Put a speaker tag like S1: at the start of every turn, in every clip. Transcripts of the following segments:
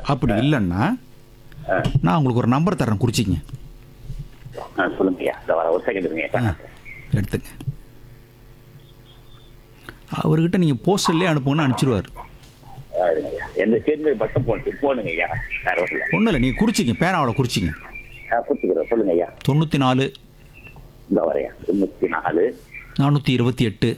S1: அப்படி இல்லைன்னா நான் உங்களுக்கு ஒரு நம்பர் தரேன் குறிச்சிங்க
S2: ஆ, சொல்லுங்க ஐயா இந்த வர ஒரு செகண்ட் இருங்க
S1: ஆ, எடுத்துங்க அவர்கிட்ட நீங்கள் போஸ்டர்லேயே அனுப்புங்கன்னு அனுப்பிச்சிடுவார்
S2: ஆ, இருங்க ஐயா எந்த சேர்ந்து பட்டம் போட்டு போடுங்க ஐயா வேற ஒன்றும் இல்லை
S1: ஒன்றும் இல்லை நீங்கள் குறிச்சிங்க பேனாவில் குறிச்சிங்க
S2: ஆ கொடுத்துக்கிறேன் சொல்லுங்க ஐயா
S1: தொண்ணூற்றி நாலு
S2: இந்த வரையா தொண்ணூற்றி நாலு
S1: நானூற்றி இருபத்தி எட்டு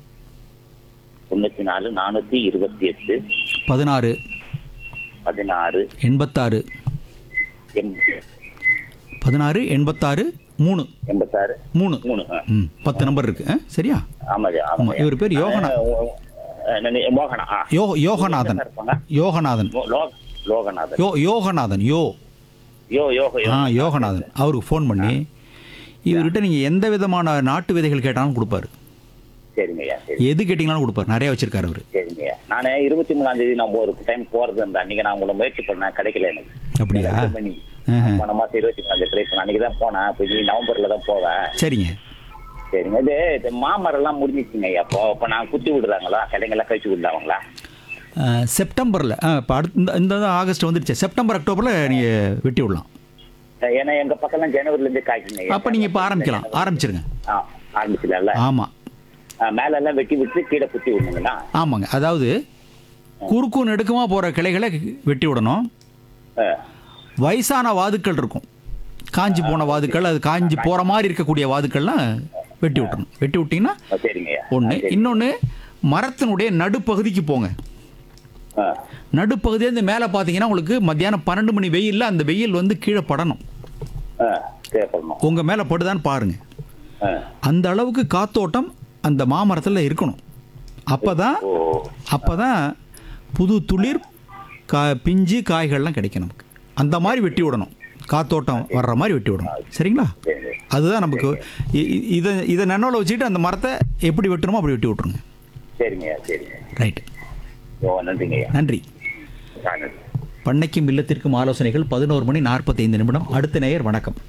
S2: தொண்ணூற்றி நாலு நானூற்றி இருபத்தி எட்டு
S1: பதினாறு
S2: பதினாறு
S1: எண்பத்தாறு
S2: எண்
S1: பதினாறு எண்பத்தாறு மூணு
S2: எண்பத்தாறு
S1: மூணு
S2: மூணு ஆ
S1: ம் பத்து நம்பர் இருக்கு ஆ, சரியா
S2: ஆமாம்
S1: ஆமா, இவர் பேர் யோகனா.
S2: மோகனா ஆ
S1: யோ யோகநாதன்
S2: என்ன இருப்பாங்க
S1: யோகநாதன்
S2: மோ- லோ- லோகநாதன்
S1: யோ யோகநாதன் யோ
S2: யோ யோக
S1: ஆ யோகநாதன் அவருக்கு ஃபோன் பண்ணி இவர்கிட்ட நீங்கள் எந்த விதமான நாட்டு விதைகள் கேட்டாலும் கொடுப்பாரு
S2: சரிங்க ஐயா சரி
S1: எது கேட்டிங்கனாலும் கொடுப்பாரு நிறைய வச்சிருக்காரு அவர்
S2: சரிங்க ஐயா நான் இருபத்தி மூணாம் தேதி நான் ஒரு டைம் போறது இருந்தேன் அன்னைக்கு நான் உங்களை முயற்சி பண்ணேன் கிடைக்கல எனக்கு
S1: அப்படியா
S2: ரெண்டு மணி
S1: ஆஹா.
S2: போன மாசம் இருபத்தி மூணாம் தேதி ட்ரை பண்ணேன் அன்னைக்கு தான் போனேன் இப்போ இனி நவம்பர்ல தான் போவேன்
S1: சரிங்க
S2: சரிங்க இது இது மாமரம் எல்லாம் முடிஞ்சிச்சுங்க ஐயா அப்போ இப்போ நான் குத்தி விடுறாங்களா கிளைங்கெல்லாம் கழிச்சு விடுறாங்களா
S1: செப்டம்பரில் இப்போ அடுத்த இந்த- இந்த தான் ஆகஸ்ட் வந்துடுச்சு செப்டம்பர் அக்டோபரில் நீங்கள் வெட்டி விடலாம்
S2: ஏன்னா எங்க பக்கம்லாம் ஜனவரில இருந்து காய்க்குங்க ஐயா.
S1: அப்போ நீங்கள் இப்போ ஆரம்பிக்கலாம் ஆரம்பிச்சிருங்க
S2: ஆ ஆரம்பிச்சுல
S1: ஆமாம்
S2: மேல எல்லாம் வெட்டி விட்டு கீழே குத்தி விடணுங்களா
S1: ஆமாங்க அதாவது குறுக்கு நெடுக்குமா போகிற கிளைகளை வெட்டி விடணும்
S2: ஆ,
S1: வயசான வாதுக்கள் இருக்கும் காஞ்சி போன வாதுக்கள் அது காஞ்சி போகிற மாதிரி இருக்கக்கூடிய வாதுக்கள்லாம் வெட்டி விட்டுறணும் வெட்டி விட்டிங்கன்னா
S2: ஆ, சரிங்க ஐயா
S1: ஒன்று
S2: ஆ, சரி.
S1: இன்னொன்று மரத்தினுடைய நடுப்பகுதிக்கு போங்க
S2: ஆ,
S1: நடுப்பகுதியிலேருந்து மேலே பார்த்தீங்கன்னா உங்களுக்கு மத்தியானம் பன்னெண்டு மணி வெயிலில் அந்த வெயில் வந்து கீழே படணும்
S2: ஆ, தேவைப்படணும்
S1: உங்கள் மேலே படுதான்னு பாருங்கள்
S2: ஆ,
S1: அந்த அளவுக்கு காத்தோட்டம் அந்த மாமரத்தில் இருக்கணும் அப்போ தான்
S2: ஓ
S1: அப்போ தான் புது துளிர் கா பிஞ்சு காய்கள்லாம் கிடைக்கும் நமக்கு அந்த மாதிரி வெட்டி விடணும் காத்தோட்டம் வர்ற மாதிரி வெட்டி விடணும் சரிங்களா
S2: சரிங்க
S1: அதுதான் நமக்கு இ- இ- இதை இதை நன்னோல வச்சுக்கிட்டு அந்த மரத்தை எப்படி வெட்டணுமோ அப்படி வெட்டி விட்ருங்க
S2: சரிங்க ஐயா சரிங்க
S1: ரைட்
S2: ஓ நன்றிங்க ஐயா
S1: நன்றி
S2: ஆ, நன்றி
S1: பண்ணைக்கும் இல்லத்திற்கும் ஆலோசனைகள் பதினோரு மணி நாற்பத்தைந்து நிமிடம் அடுத்த நேயர் வணக்கம்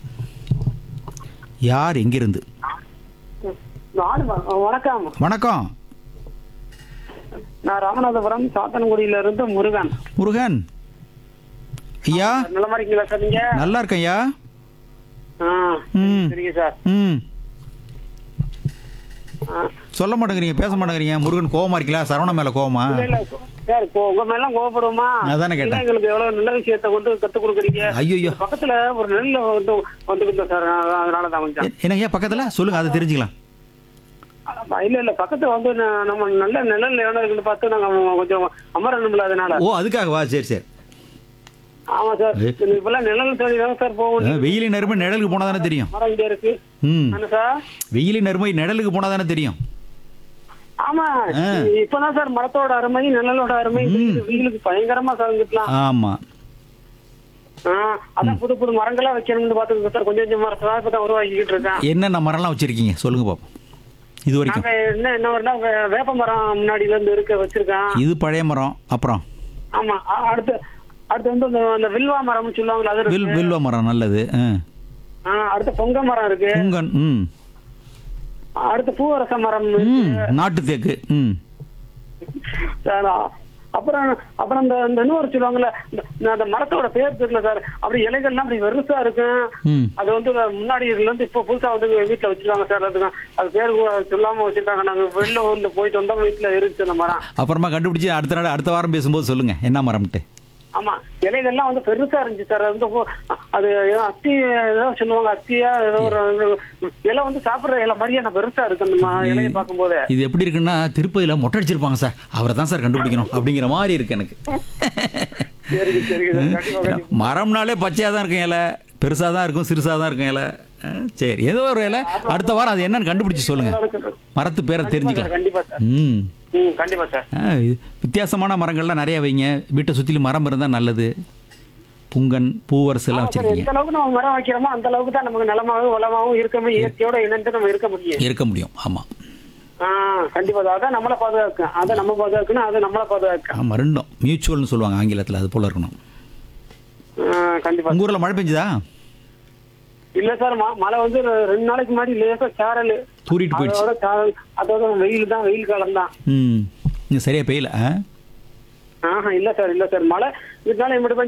S1: யார் எங்கிருந்து
S3: நானு வ- வணக்கம்
S1: வணக்கம்
S3: நான் ராமநாதபுரம் சாத்தன்குடியில இருந்து முருகன்
S1: முருகன் ஐயா
S3: நல்ல மாதிரி இருக்கீங்களா சார் நீங்க
S1: நல்லா இருக்கேன் ஐயா
S3: ஆ,
S1: ம்
S3: சரிங்க சார்
S1: ம்
S3: ஆ,
S1: சொல்ல மாட்டேங்கிறீங்க பேச மாட்டேங்கிறீங்க முருகன் கோவமா இருக்கீங்களா சரவண மேல கோவமா
S3: இல்ல, இல்ல, சார் இப்போ உங்க மேல கோவப்படுவோமா
S1: அதானே கேட்டேன்.
S3: இல்ல, எங்களுக்கு எவ்வளவு நல்ல விஷயத்த வந்து கத்து கொடுக்குறீங்க
S1: ஐயோ
S3: பக்கத்துல ஒரு நெல்ல வந்து வந்துருந்தோம் சார் நான் அதனால தான் கொஞ்சம்
S1: என்னங்க பக்கத்துல சொல்லுங்க அதை தெரிஞ்சுக்கலாம்
S3: ஆமா, இல்ல இல்ல பக்கத்துல வந்து ந- நம்ம நல்ல நிழல் இடம் இருக்குன்னு பார்த்து நாங்க கொஞ்சம் அமரணும்ல அதனால
S1: ஓ அதுக்காகவா சரி சரி
S3: ஆமா சார்
S1: ஏ.
S3: இப்பெல்லாம் நிழல் தேடி தான் சார் போகும்
S1: அஹ், வெயிலின் நெருமை நிழலுக்கு போனா தானே தெரியும்
S3: மரம் இங்க இருக்கு
S1: ம்
S3: என்ன சார்
S1: வெயிலின் நெருமை நிழலுக்கு போனா தானே தெரியும்
S3: ஆமா
S1: ஆ.
S3: இப்பதான் சார் மரத்தோட அருமை நிழலோட அருமை தெரியுது. வெயிலுக்கு பயங்கரமா சார்ந்துக்கலாம்
S1: ஆமா
S3: அதான் புது புது மரங்களா வைக்கணும்னு பாத்துக்கோங்க சார் கொஞ்சம் கொஞ்சம் மரத்தை தான் இப்பதான் உருவாக்கிட்டு இருக்கேன்
S1: என்னென்ன மரம்லாம் வச்சிருக்கீங்க சொல்லுங்க பாப்போம் இது வரைக்கும்
S3: நாங்க என்ன என்ன வரனா வேப்ப மரம் முன்னாடில இருந்து இருக்க வச்சிருக்கேன்
S1: இது பழைய மரம் அப்புறம்
S3: ஆமா அ- அடுத்து அடுத்து வந்து அந்த- அந்த வில்வா மரம்னு சொல்லுவாங்களா அது
S1: வில்
S3: இருக்கு
S1: வில்வ மரம் நல்லது ஆ.
S3: ஆ, அடுத்து பொங்க மரம் இருக்கு
S1: புங்கன் ம்
S3: அடுத்து பூவரச மரம்
S1: ம் நாட்டு தேக்கு ம்
S3: சார் அப்புறம் அப்புறம் இந்த இந்த இன்னொரு சொல்லுவாங்கல்ல இந்த- அந்த மரத்தோட பேர் தெரியல சார் அப்படி இலைகள்லாம் அப்படி வெறுசா இருக்கும்
S1: ம்
S3: அது வந்து முன்னாடி இதுல இருந்து இப்ப புதுசா வந்து வீட்டுல வச்சிருக்காங்க சார் அதுக்கு அது பேர் கூட சொல்லாம வச்சிருக்காங்க நாங்க வெளில வந்து போயிட்டு வந்தோம் வீட்டுல இருந்துச்சு அந்த மரம்
S1: அப்புறமா கண்டுபிடிச்சு அடுத்த நாள் அடுத்த வாரம் பேசும்போது சொல்லுங்க என்ன மரம்ட்டு
S3: ஆமா இலைகள்லாம் வந்து பெருசா இருந்துச்சு சார் அது வந்து போ- அது ஏதோ அத்தி ஏதோ சொல்லுவாங்க அத்தியா ஏதோ ஒரு இலை வந்து சாப்பிடுற இலை மாதிரியே நான் பெருசா இருக்கு அந்த ம- இலையை பார்க்கும்போது
S1: இது எப்படி இருக்குன்னா திருப்பதியில மொட்டை அடிச்சிருப்பாங்க சார் அவரை தான் சார் கண்டுபிடிக்கணும் அப்படிங்கிற மாதிரி இருக்கு எனக்கு
S3: சரிங்க சரிங்க சார் கண்டிப்பா கண்டிப்பா
S1: மரம்னாலே பச்சையாக தான் இருக்கும் இலை பெருசாக தான் இருக்கும் சிறுசாக தான் இருக்கும் இலை அஹ், சரி ஏதோ ஒரு இலை அடுத்த வாரம் அது என்னன்னு கண்டுபிடிச்சு சொல்லுங்க மரத்து பேரை தெரிஞ்சுக்கலாம்
S3: கண்டிப்பா சார்
S1: ம்
S3: ம் கண்டிப்பா சார்
S1: ஆ, இது வித்தியாசமான மரங்கள்லாம் நிறைய வைங்க வீட்டை சுற்றிலும் மரம் இருந்தால் நல்லது புங்கன் பூவரசு எல்லாம்
S3: ஆமா சார்,
S1: வச்சிருக்கீங்க
S3: எந்த அளவுக்கு நம்ம மரம் வைக்கிறோமோ அந்த அளவுக்கு தான் நமக்கு நிலமாவும் வளமாவும் இருக்கமே இயற்கையோட இணைந்து நம்ம இருக்க முடியும்
S1: இருக்க முடியும் ஆமாம்
S3: ஆ கண்டிப்பா சார். அதான் நம்மள பாதுகாக்கும் அதை நம்ம பாதுகாக்கணும் அதை நம்மள பாதுகாக்கும்
S1: ஆமாம் ரெண்டும் மியூச்சுவல்னு சொல்லுவாங்க ஆங்கிலத்தில் அது போல் இருக்கணும்
S3: ஆ, கண்டிப்பா
S1: உங்கள் ஊரில் மழை பெஞ்சுதா
S3: இல்ல சார் ம- மழை வந்து ரெ- ரெண்டு நாளைக்கு முன்னாடி லேசா சாரல்
S1: தூரிட்டு போயிடுச்சு
S3: அதோட சாரல் அதோட வெயில் தான் வெயில் காலம் தான்
S1: ம் இங்கே சரியாக பெய்யல ஆ
S3: ஆஹா இல்ல சார் இல்ல சார் மழை இதனால மட்டும்